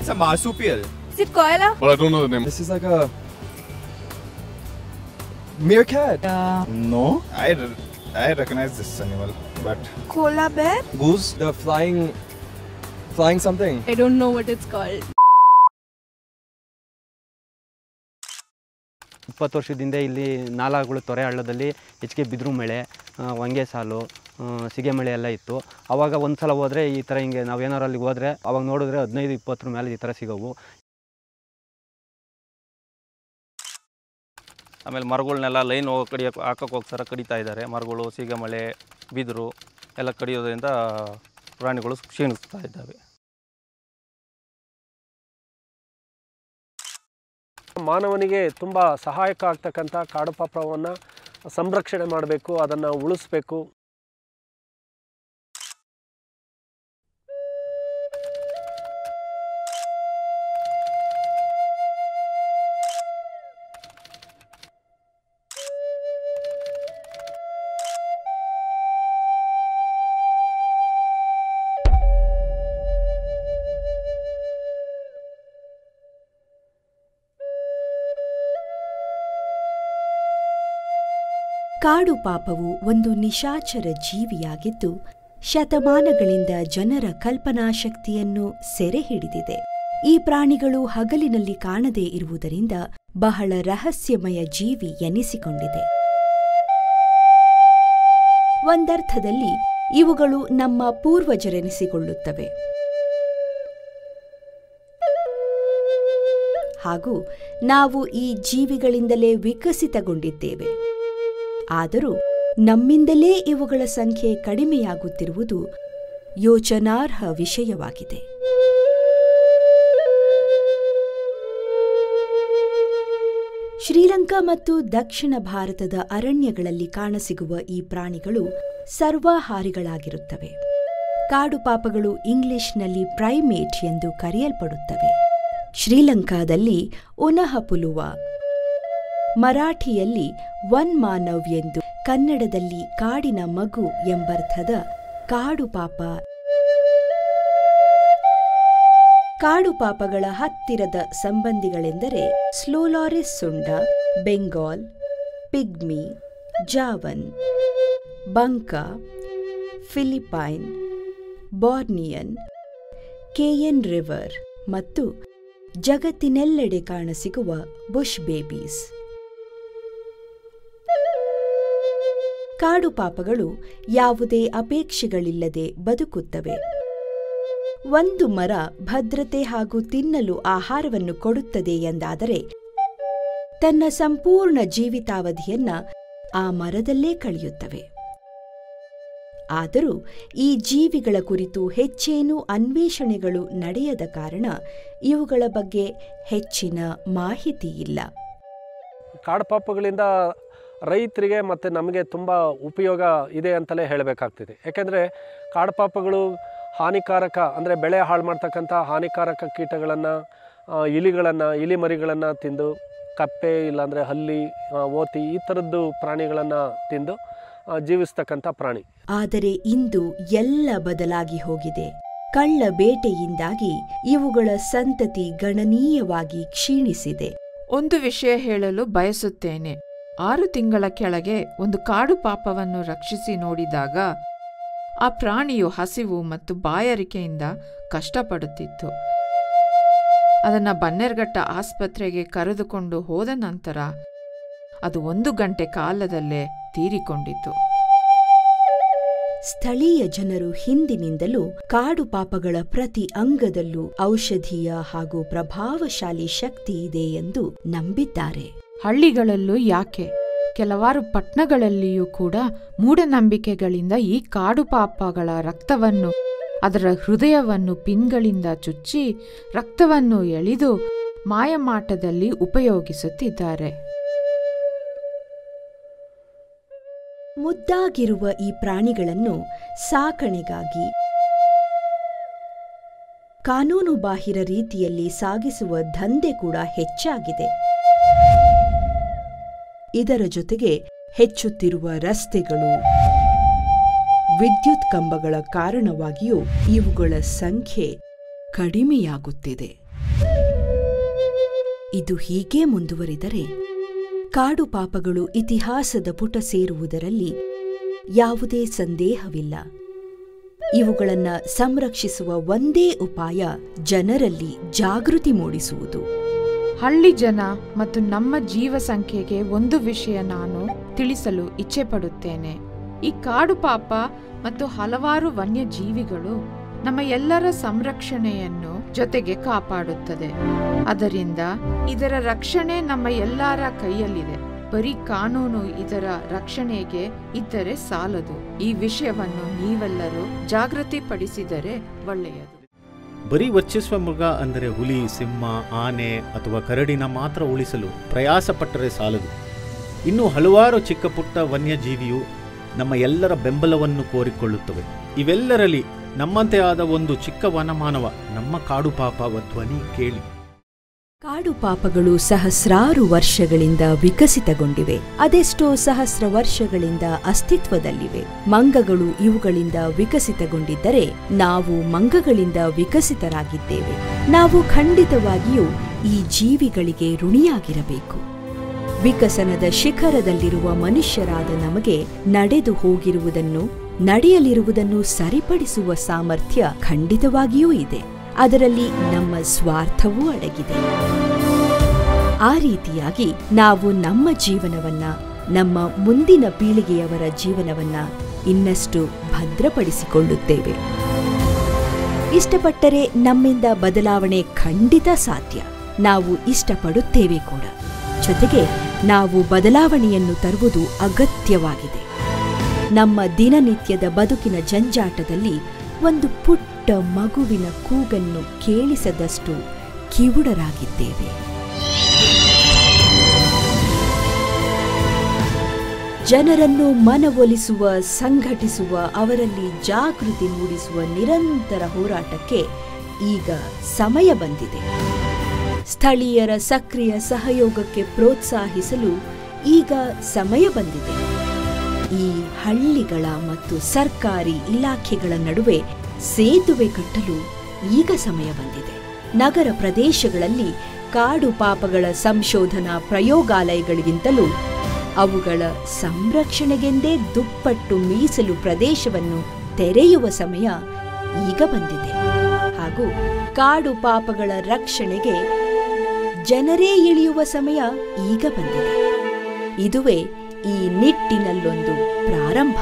a marsupial. Is it koala? Well, I don't know the name. This is like a meerkat. No, I, re- I recognize this animal, but Koala bear? Goose. The flying, flying something. I don't know what it's called. ಇಪ್ಪತ್ತು ವರ್ಷದಿಂದ ಇಲ್ಲಿ ನಾಲಾಗಳು ತೊರೆ ಹಳ್ಳದಲ್ಲಿ ಹೆಚ್ಚಿಗೆ ಬಿದಿರು ಮಳೆ ಆ, ಹೊಂಗೆ ಸಾಲು ಆ, ಸಿಗೆ ಮಳೆ ಎಲ್ಲ ಇತ್ತು ಆವಾಗ ಒಂದು ಸಲ ಹೋದರೆ ಈ ಥರ ಹಿಂಗೆ ನಾವು ಏನಾರು ಅಲ್ಲಿಗೆ ಹೋದರೆ ಅವಾಗ ನೋಡಿದ್ರೆ ಹದಿನೈದು ಇಪ್ಪತ್ತರ ಮೇಲೆ ಈ ಥರ ಸಿಗೋವು ಆಮೇಲೆ ಮರಗಳನ್ನೆಲ್ಲ ಲೈನ್ ಹೋಗಿ ಕಡಿಯೋಕೆ ಹಾಕೋಕೆ ಹೋಗ್ತಾರೆ ಕಡಿತಾ ಇದ್ದಾರೆ ಮರಗಳು ಸೀಗೆಮಳೆ ಬಿದಿರು ಎಲ್ಲ ಕಡಿಯೋದ್ರಿಂದ ಪ್ರಾಣಿಗಳು ಕ್ಷೀಣಿಸ್ತಾ ಇದ್ದಾವೆ ಮಾನವನಿಗೆ ತುಂಬ ಸಹಾಯಕ ಆಗ್ತಕ್ಕಂಥ ಕಾಡು ಪಾಪವನ್ನು ಸಂರಕ್ಷಣೆ ಮಾಡಬೇಕು ಅದನ್ನು ಉಳಿಸ್ಬೇಕು ಕಾಡು ಪಾಪವು ಒಂದು ನಿಶಾಚರ ಜೀವಿಯಾಗಿದ್ದು ಶತಮಾನಗಳಿಂದ ಜನರ ಕಲ್ಪನಾಶಕ್ತಿಯನ್ನು ಸೆರೆ ಹಿಡಿದಿದೆ ಈ ಪ್ರಾಣಿಗಳು ಹಗಲಿನಲ್ಲಿ ಕಾಣದೇ ಇರುವುದರಿಂದ ಬಹಳ ರಹಸ್ಯಮಯ ಜೀವಿ ಎನಿಸಿಕೊಂಡಿದೆ ಒಂದರ್ಥದಲ್ಲಿ ಇವುಗಳು ನಮ್ಮ ಪೂರ್ವಜರೆನಿಸಿಕೊಳ್ಳುತ್ತವೆ ಹಾಗೂ ನಾವು ಈ ಜೀವಿಗಳಿಂದಲೇ ವಿಕಸಿತಗೊಂಡಿದ್ದೇವೆ ಆದರೂ ನಮ್ಮಿಂದಲೇ ಇವುಗಳ ಸಂಖ್ಯೆ ಕಡಿಮೆಯಾಗುತ್ತಿರುವುದು ಯೋಚನಾರ್ಹ ವಿಷಯವಾಗಿದೆ ಶ್ರೀಲಂಕಾ ಮತ್ತು ದಕ್ಷಿಣ ಭಾರತದ ಅರಣ್ಯಗಳಲ್ಲಿ ಕಾಣಸಿಗುವ ಈ ಪ್ರಾಣಿಗಳು ಸರ್ವಾಹಾರಿಗಳಾಗಿರುತ್ತವೆ ಕಾಡು ಪಾಪಗಳು ಇಂಗ್ಲಿಷ್ನಲ್ಲಿ ಪ್ರೈಮೇಟ್ ಎಂದು ಕರೆಯಲ್ಪಡುತ್ತವೆ ಶ್ರೀಲಂಕಾದಲ್ಲಿ ಉನಹಪುಲುವ ಮರಾಠಿಯಲ್ಲಿ ವನ್ ಮಾನವ್ ಎಂದು ಕನ್ನಡದಲ್ಲಿ ಕಾಡಿನ ಮಗು ಎಂಬರ್ಥದ ಕಾಡು ಪಾಪ ಕಾಡು ಪಾಪಗಳ ಹತ್ತಿರದ ಸಂಬಂಧಿಗಳೆಂದರೆ slow loris Sunda Bengal pygmy Javan Banka Philippine Bornean Kayan river ಮತ್ತು ಜಗತ್ತಿನೆಲ್ಲೆಡೆ ಕಾಣಸಿಗುವ ಬುಷ್ ಬೇಬೀಸ್ ಕಾಡು ಪಾಪಗಳು ಯಾವುದೇ ಅಪೇಕ್ಷೆಗಳಿಲ್ಲದೆ ಬದುಕುತ್ತವೆ ಒಂದು ಮರ ಭದ್ರತೆ ಹಾಗೂ ತಿನ್ನಲು ಆಹಾರವನ್ನು ಕೊಡುತ್ತದೆ ಎಂದಾದರೆ ತನ್ನ ಸಂಪೂರ್ಣ ಜೀವಿತಾವಧಿಯನ್ನ ಆ ಮರದಲ್ಲೇ ಕಳೆಯುತ್ತವೆ ಆದರೂ ಈ ಜೀವಿಗಳ ಕುರಿತು ಹೆಚ್ಚೇನೂ ಅನ್ವೇಷಣೆಗಳು ನಡೆಯದ ಕಾರಣ ಇವುಗಳ ಬಗ್ಗೆ ಹೆಚ್ಚಿನ ಮಾಹಿತಿ ಇಲ್ಲ ಕಾಡುಪಾಪಗಳಿಂದ ರೈತರಿಗೆ ಮತ್ತು ನಮಗೆ ತುಂಬ ಉಪಯೋಗ ಇದೆ ಅಂತಲೇ ಹೇಳಬೇಕಾಗ್ತಿದೆ ಯಾಕೆಂದರೆ ಕಾಡುಪಾಪಗಳು ಹಾನಿಕಾರಕ ಅಂದರೆ ಬೆಳೆ ಹಾಳು ಮಾಡ್ತಕ್ಕಂಥ ಹಾನಿಕಾರಕ ಕೀಟಗಳನ್ನು ಇಲಿಗಳನ್ನು ಇಲಿ ಮರಿಗಳನ್ನು ತಿಂದು ಕಪ್ಪೆ ಇಲ್ಲಾಂದರೆ ಹಲ್ಲಿ ಆ, ಓತಿ ಈ ಥರದ್ದು ಪ್ರಾಣಿಗಳನ್ನು ತಿಂದು ಆ, ಜೀವಿಸ್ತಕ್ಕಂಥ ಪ್ರಾಣಿ ಆದರೆ ಇಂದು ಎಲ್ಲ ಬದಲಾಗಿ ಹೋಗಿದೆ ಕಳ್ಳ ಬೇಟೆಯಿಂದಾಗಿ ಇವುಗಳ ಸಂತತಿ ಗಣನೀಯವಾಗಿ ಕ್ಷೀಣಿಸಿದೆ ಒಂದು ವಿಷಯ ಹೇಳಲು ಬಯಸುತ್ತೇನೆ ಆರು ತಿಂಗಳ ಕೆಳಗೆ ಒಂದು ಕಾಡು ಪಾಪವನ್ನು ರಕ್ಷಿಸಿ ನೋಡಿದಾಗ ಆ ಪ್ರಾಣಿಯು ಹಸಿವು ಮತ್ತು ಬಾಯಾರಿಕೆಯಿಂದ ಕಷ್ಟಪಡುತ್ತಿತ್ತು ಅದನ್ನು ಬನ್ನೇರ್ಘಟ್ಟ ಆಸ್ಪತ್ರೆಗೆ ಕರೆದುಕೊಂಡು ಹೋದ ನಂತರ ಅದು ಒಂದು ಗಂಟೆ ಕಾಲದಲ್ಲೇ ತೀರಿಕೊಂಡಿತು ಸ್ಥಳೀಯ ಜನರು ಹಿಂದಿನಿಂದಲೂ ಕಾಡು ಪಾಪಗಳ ಪ್ರತಿ ಅಂಗದಲ್ಲೂ ಔಷಧೀಯ ಹಾಗೂ ಪ್ರಭಾವಶಾಲಿ ಶಕ್ತಿ ಇದೆ ಎಂದು ನಂಬಿದ್ದಾರೆ ಹಳ್ಳಿಗಳಲ್ಲೂ ಯಾಕೆ ಕೆಲವಾರು ಪಟ್ಟಣಗಳಲ್ಲಿಯೂ ಕೂಡ ಮೂಢನಂಬಿಕೆಗಳಿಂದ ಈ ಕಾಡು ಪಾಪಗಳ ರಕ್ತವನ್ನು ಅದರ ಹೃದಯವನ್ನು ಪಿನ್ಗಳಿಂದ ಚುಚ್ಚಿ ರಕ್ತವನ್ನು ಎಳೆದು ಮಾಯಮಾಟದಲ್ಲಿ ಉಪಯೋಗಿಸುತ್ತಿದ್ದಾರೆ ಮುದ್ದಾಗಿರುವ ಈ ಪ್ರಾಣಿಗಳನ್ನು ಸಾಕಣೆಗಾಗಿ ಕಾನೂನುಬಾಹಿರ ರೀತಿಯಲ್ಲಿ ಸಾಗಿಸುವ ದಂಧೆ ಕೂಡ ಹೆಚ್ಚಾಗಿದೆ ಇದರ ಜೊತೆಗೆ ಹೆಚ್ಚುತ್ತಿರುವ ರಸ್ತೆಗಳು ವಿದ್ಯುತ್ ಕಂಬಗಳ ಕಾರಣವಾಗಿಯೂ ಇವುಗಳ ಸಂಖ್ಯೆ ಕಡಿಮೆಯಾಗುತ್ತಿದೆ ಇದು ಹೀಗೇ ಮುಂದುವರಿದರೆ ಕಾಡು ಪಾಪಗಳು ಇತಿಹಾಸದ ಪುಟ ಸೇರುವುದರಲ್ಲಿ ಯಾವುದೇ ಸಂದೇಹವಿಲ್ಲ ಇವುಗಳನ್ನ ಸಂರಕ್ಷಿಸುವ ಒಂದೇ ಉಪಾಯ ಜನರಲ್ಲಿ ಜಾಗೃತಿ ಮೂಡಿಸುವುದು ಹಳ್ಳಿ ಜನ ಮತ್ತು ನಮ್ಮ ಜೀವ ಸಂಖ್ಯೆಗೆ ಒಂದು ವಿಷಯ ನಾನು ತಿಳಿಸಲು ಇಚ್ಛೆಪಡುತ್ತೇನೆ ಈ ಕಾಡು ಪಾಪ ಮತ್ತು ಹಲವಾರು ವನ್ಯಜೀವಿಗಳು ನಮ್ಮ ಎಲ್ಲರ ಸಂರಕ್ಷಣೆಯನ್ನು ಜೊತೆಗೆ ಕಾಪಾಡುತ್ತದೆ ಅದರಿಂದ ಇದರ ರಕ್ಷಣೆ ನಮ್ಮ ಎಲ್ಲರ ಕೈಯಲ್ಲಿದೆ ಬರೀ ಕಾನೂನು ಇದರ ರಕ್ಷಣೆಗೆ ಇದ್ದರೆ ಸಾಲದು ಈ ವಿಷಯವನ್ನು ನೀವೆಲ್ಲರೂ ಜಾಗೃತಿಪಡಿಸಿದರೆ ಒಳ್ಳೆಯದು ಬರೀ ವರ್ಚಸ್ವ ಮೃಗ ಅಂದರೆ ಹುಲಿ ಸಿಂಹ ಆನೆ ಅಥವಾ ಕರಡಿನ ಮಾತ್ರ ಉಳಿಸಲು ಪ್ರಯಾಸ ಪಟ್ಟರೆ ಸಾಲದು ಇನ್ನೂ ಹಲವಾರು ಚಿಕ್ಕ ಪುಟ್ಟ ವನ್ಯಜೀವಿಯು ನಮ್ಮ ಎಲ್ಲರ ಬೆಂಬಲವನ್ನು ಕೋರಿಕೊಳ್ಳುತ್ತವೆ ಇವೆಲ್ಲರಲ್ಲಿ ನಮ್ಮಂತೆ ಆದ ಒಂದು ಚಿಕ್ಕ ವನಮಾನವ ನಮ್ಮ ಕಾಡು ಪಾಪವ ಧ್ವನಿ ಕೇಳಿ ಕಾಡು ಪಾಪಗಳು ಸಹಸ್ರಾರು ವರ್ಷಗಳಿಂದ ವಿಕಸಿತಗೊಂಡಿವೆ ಅದೆಷ್ಟೋ ಸಹಸ್ರ ವರ್ಷಗಳಿಂದ ಅಸ್ತಿತ್ವದಲ್ಲಿವೆ ಮಂಗಗಳು ಇವುಗಳಿಂದ ವಿಕಸಿತಗೊಂಡಿದ್ದರೆ ನಾವು ಮಂಗಗಳಿಂದ ವಿಕಸಿತರಾಗಿದ್ದೇವೆ ನಾವು ಖಂಡಿತವಾಗಿಯೂ ಈ ಜೀವಿಗಳಿಗೆ ಋಣಿಯಾಗಿರಬೇಕು ವಿಕಸನದ ಶಿಖರದಲ್ಲಿರುವ ಮನುಷ್ಯರಾದ ನಮಗೆ ನಡೆದು ಹೋಗಿರುವುದನ್ನು ನಡೆಯಲಿರುವುದನ್ನು ಸರಿಪಡಿಸುವ ಸಾಮರ್ಥ್ಯ ಖಂಡಿತವಾಗಿಯೂ ಇದೆ ಅದರಲ್ಲಿ ನಮ್ಮ ಸ್ವಾರ್ಥವೂ ಅಡಗಿದೆ ಆ ರೀತಿಯಾಗಿ ನಾವು ನಮ್ಮ ಜೀವನವನ್ನ ನಮ್ಮ ಮುಂದಿನ ಪೀಳಿಗೆಯವರ ಜೀವನವನ್ನ ಇನ್ನಷ್ಟು ಭದ್ರಪಡಿಸಿಕೊಳ್ಳುತ್ತೇವೆ ಇಷ್ಟಪಟ್ಟರೆ ನಮ್ಮಿಂದ ಬದಲಾವಣೆ ಖಂಡಿತ ಸಾಧ್ಯ ನಾವು ಇಷ್ಟಪಡುತ್ತೇವೆ ಕೂಡ ಜೊತೆಗೆ ನಾವು ಬದಲಾವಣೆಯನ್ನು ತರುವುದು ಅಗತ್ಯವಾಗಿದೆ ನಮ್ಮ ದಿನನಿತ್ಯದ ಬದುಕಿನ ಜಂಜಾಟದಲ್ಲಿ ಒಂದು ಪುಟ್ಟ ಮಗುವಿನ ಕೂಗನ್ನು ಕೇಳಿಸದಷ್ಟು ಕಿವುಡರಾಗಿದ್ದೇವೆ ಜನರನ್ನು ಮನವೊಲಿಸುವ ಸಂಘಟಿಸುವ ಅವರಲ್ಲಿ ಜಾಗೃತಿ ಮೂಡಿಸುವ ನಿರಂತರ ಹೋರಾಟಕ್ಕೆ ಈಗ ಸಮಯ ಬಂದಿದೆ ಸ್ಥಳೀಯರ ಸಕ್ರಿಯ ಸಹಯೋಗಕ್ಕೆ ಪ್ರೋತ್ಸಾಹಿಸಲು ಈಗ ಸಮಯ ಬಂದಿದೆ ಈ ಹಳ್ಳಿಗಳ ಮತ್ತು ಸರ್ಕಾರಿ ಇಲಾಖೆಗಳ ನಡುವೆ ಸೇತುವೆ ಕಟ್ಟಲು ಈಗ ಸಮಯ ಬಂದಿದೆ ನಗರ ಪ್ರದೇಶಗಳಲ್ಲಿ ಕಾಡು ಪಾಪಗಳ ಸಂಶೋಧನಾ ಪ್ರಯೋಗಾಲಯಗಳಿಗಿಂತಲೂ ಅವುಗಳ ಸಂರಕ್ಷಣೆಗೆಂದೇ ದುಪ್ಪಟ್ಟು ಮೀಸಲು ಪ್ರದೇಶವನ್ನು ತೆರೆಯುವ ಸಮಯ ಈಗ ಬಂದಿದೆ ಹಾಗೂ ಕಾಡು ಪಾಪಗಳ ರಕ್ಷಣೆಗೆ ಜನರೇ ಇಳಿಯುವ ಸಮಯ ಈಗ ಬಂದಿದೆ ಇದುವೇ ಈ ನಿಟ್ಟಿನಲ್ಲೊಂದು ಪ್ರಾರಂಭ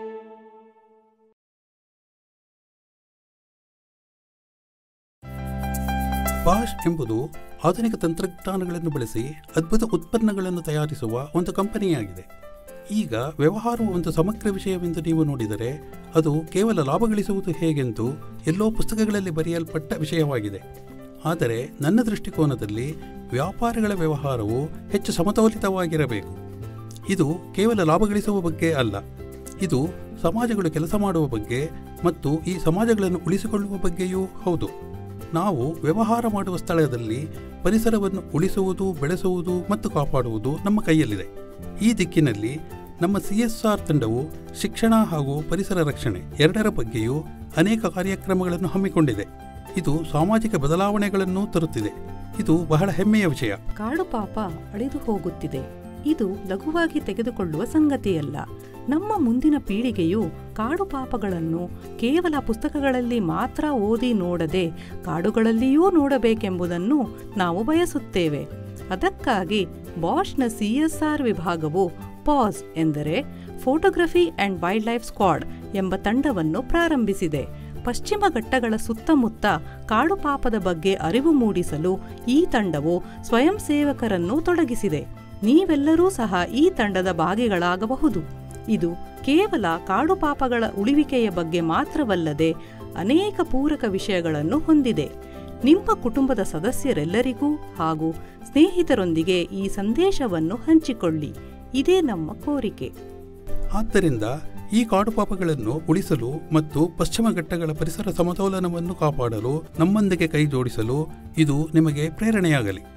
ಬಾಷ್ ಎಂಬುದು ಆಧುನಿಕ ತಂತ್ರಜ್ಞಾನಗಳನ್ನು ಬಳಸಿ ಅದ್ಭುತ ಉತ್ಪನ್ನಗಳನ್ನು ತಯಾರಿಸುವ ಒಂದು ಕಂಪನಿಯಾಗಿದೆ ಈಗ ವ್ಯವಹಾರವು ಒಂದು ಸಮಗ್ರ ವಿಷಯವೆಂದು ನೀವು ನೋಡಿದರೆ ಅದು ಕೇವಲ ಲಾಭ ಗಳಿಸುವುದು ಹೇಗೆಂದು ಎಲ್ಲೋ ಪುಸ್ತಕಗಳಲ್ಲಿ ಬರೆಯಲ್ಪಟ್ಟ ವಿಷಯವಾಗಿದೆ ಆದರೆ ನನ್ನ ದೃಷ್ಟಿಕೋನದಲ್ಲಿ ವ್ಯಾಪಾರಿಗಳ ವ್ಯವಹಾರವು ಹೆಚ್ಚು ಸಮತೋಲಿತವಾಗಿರಬೇಕು ಇದು ಕೇವಲ ಲಾಭ ಗಳಿಸುವ ಬಗ್ಗೆ ಅಲ್ಲ ಇದು ಸಮಾಜಗಳು ಕೆಲಸ ಮಾಡುವ ಬಗ್ಗೆ ಮತ್ತು ಈ ಸಮಾಜಗಳನ್ನು ಉಳಿಸಿಕೊಳ್ಳುವ ಬಗ್ಗೆಯೂ ಹೌದು ನಾವು ವ್ಯವಹಾರ ಮಾಡುವ ಸ್ಥಳದಲ್ಲಿ ಪರಿಸರವನ್ನು ಉಳಿಸುವುದು ಬೆಳೆಸುವುದು ಮತ್ತು ಕಾಪಾಡುವುದು ನಮ್ಮ ಕೈಯಲ್ಲಿದೆ ಈ ದಿಕ್ಕಿನಲ್ಲಿ ನಮ್ಮ ಸಿ ಎಸ್ ಆರ್ ತಂಡವು ಶಿಕ್ಷಣ ಹಾಗೂ ಪರಿಸರ ರಕ್ಷಣೆ ಎರಡರ ಬಗ್ಗೆಯೂ ಅನೇಕ ಕಾರ್ಯಕ್ರಮಗಳನ್ನು ಹಮ್ಮಿಕೊಂಡಿದೆ ಇದು ಸಾಮಾಜಿಕ ಬದಲಾವಣೆಗಳನ್ನು ತರುತ್ತಿದೆ ಇದು ಬಹಳ ಹೆಮ್ಮೆಯ ವಿಷಯ ಕಾಡು ಪಾಪ ಅಳಿದು ಹೋಗುತ್ತಿದೆ ಇದು ಲಘುವಾಗಿ ತೆಗೆದುಕೊಳ್ಳುವ ಸಂಗತಿಯಲ್ಲ ನಮ್ಮ ಮುಂದಿನ ಪೀಳಿಗೆಯು ಕಾಡು ಪಾಪಗಳನ್ನು ಕೇವಲ ಪುಸ್ತಕಗಳಲ್ಲಿ ಮಾತ್ರ ಓದಿ ನೋಡದೆ ಕಾಡುಗಳಲ್ಲಿಯೂ ನೋಡಬೇಕೆಂಬುದನ್ನು ನಾವು ಬಯಸುತ್ತೇವೆ ಅದಕ್ಕಾಗಿ ಬಾಷ್ನ ಸಿಎಸ್ಆರ್ ವಿಭಾಗವು ಪಾಸ್ ಎಂದರೆ photography and wildlife squad ಎಂಬ ತಂಡವನ್ನು ಪ್ರಾರಂಭಿಸಿದೆ ಪಶ್ಚಿಮ ಘಟ್ಟಗಳ ಸುತ್ತಮುತ್ತ ಕಾಡು ಪಾಪದ ಬಗ್ಗೆ ಅರಿವು ಮೂಡಿಸಲು ಈ ತಂಡವು ಸ್ವಯಂ ಸೇವಕರನ್ನು ತೊಡಗಿಸಿದೆ ನೀವೆಲ್ಲರೂ ಸಹ ಈ ತಂಡದ ಭಾಗಿಗಳಾಗಬಹುದು ಇದು ಕೇವಲ ಕಾಡು ಪಾಪಗಳ ಉಳಿವಿಕೆಯ ಬಗ್ಗೆ ಮಾತ್ರವಲ್ಲದೆ ಅನೇಕ ಪೂರಕ ವಿಷಯಗಳನ್ನು ಹೊಂದಿದೆ ನಿಮ್ಮ ಕುಟುಂಬದ ಸದಸ್ಯರೆಲ್ಲರಿಗೂ ಹಾಗೂ ಸ್ನೇಹಿತರೊಂದಿಗೆ ಈ ಸಂದೇಶವನ್ನು ಹಂಚಿಕೊಳ್ಳಿ ಇದೇ ನಮ್ಮ ಕೋರಿಕೆ ಆದ್ದರಿಂದ ಈ ಕಾಡು ಪಾಪಗಳನ್ನು ಉಳಿಸಲು ಮತ್ತು ಪಶ್ಚಿಮ ಘಟ್ಟಗಳ ಪರಿಸರ ಸಮತೋಲನವನ್ನು ಕಾಪಾಡಲು ನಮ್ಮೊಂದಿಗೆ ಕೈ ಜೋಡಿಸಲು ಇದು ನಿಮಗೆ ಪ್ರೇರಣೆಯಾಗಲಿ